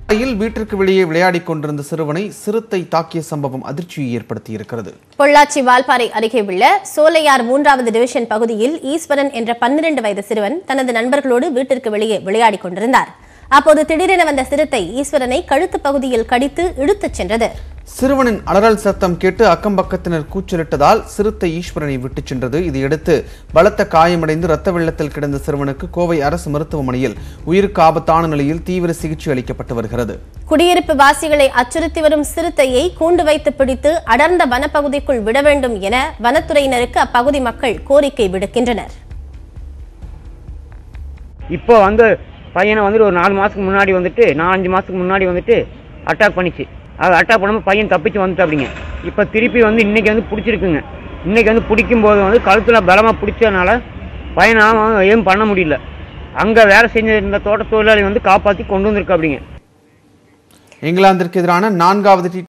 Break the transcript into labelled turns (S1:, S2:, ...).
S1: யில் வீட்டிற்கு வெளியே விளையாடிக் கொண்டிருந்த சிறுவனை சிறுத்தை தாக்கிய சம்பவம் அதிர்ச்சியை ஏற்படுத்தியிருக்கிறது
S2: பொள்ளாச்சி வால்பாறை அருகே உள்ள சோலையார் மூன்றாவது டிவிஷன் பகுதியில் ஈஸ்வரன் என்ற பன்னிரண்டு வயது சிறுவன் தனது நண்பர்களோடு வீட்டிற்கு வெளியே விளையாடிக் கொண்டிருந்தார் அப்போது திடீரென வந்த சிறுத்தை ஈஸ்வரனை கழுத்து பகுதியில் கடித்து இழுத்துச் சென்றது
S1: சிறுவனின் அலறல் சத்தம் கேட்டு அக்கம் பக்கத்தினர் கூச்சலிட்டதால் சிறுத்தை ஈஸ்வரனை விட்டுச் சென்றது இதையடுத்து பலத்த காயமடைந்து ரத்த வெள்ளத்தில் கிடந்த சிறுவனுக்கு கோவை அரசு மருத்துவமனையில் உயிருக்கு ஆபத்தான நிலையில் தீவிர சிகிச்சை அளிக்கப்பட்டு வருகிறது
S2: குடியிருப்பு வாசிகளை அச்சுறுத்தி வரும் சிறுத்தையை கூண்டு வைத்து பிடித்து அடர்ந்த வனப்பகுதிக்குள் விட வேண்டும் என வனத்துறையினருக்கு அப்பகுதி மக்கள் கோரிக்கை விடுக்கின்றனர்
S3: இப்போ வந்து பையனை வந்துட்டு ஒரு நாலு மாதத்துக்கு முன்னாடி வந்துட்டு நாலஞ்சு மாதத்துக்கு முன்னாடி வந்துட்டு அட்டாக் பண்ணிச்சு அது அட்டாக் பண்ணும்போது பையன் தப்பிச்சு வந்துட்டு அப்படிங்க இப்போ திருப்பி வந்து இன்னைக்கு வந்து பிடிச்சிருக்குங்க இன்னைக்கு வந்து பிடிக்கும்போது வந்து கழுத்தில் பலமாக பிடிச்சதுனால பையனை ஏன் பண்ண முடியல அங்கே வேலை செஞ்சிருந்த தோட்ட தொழிலாளி வந்து காப்பாற்றி கொண்டு வந்திருக்கு அப்படிங்க
S1: இங்கிலாந்திற்கு எதிரான நான்காவது டி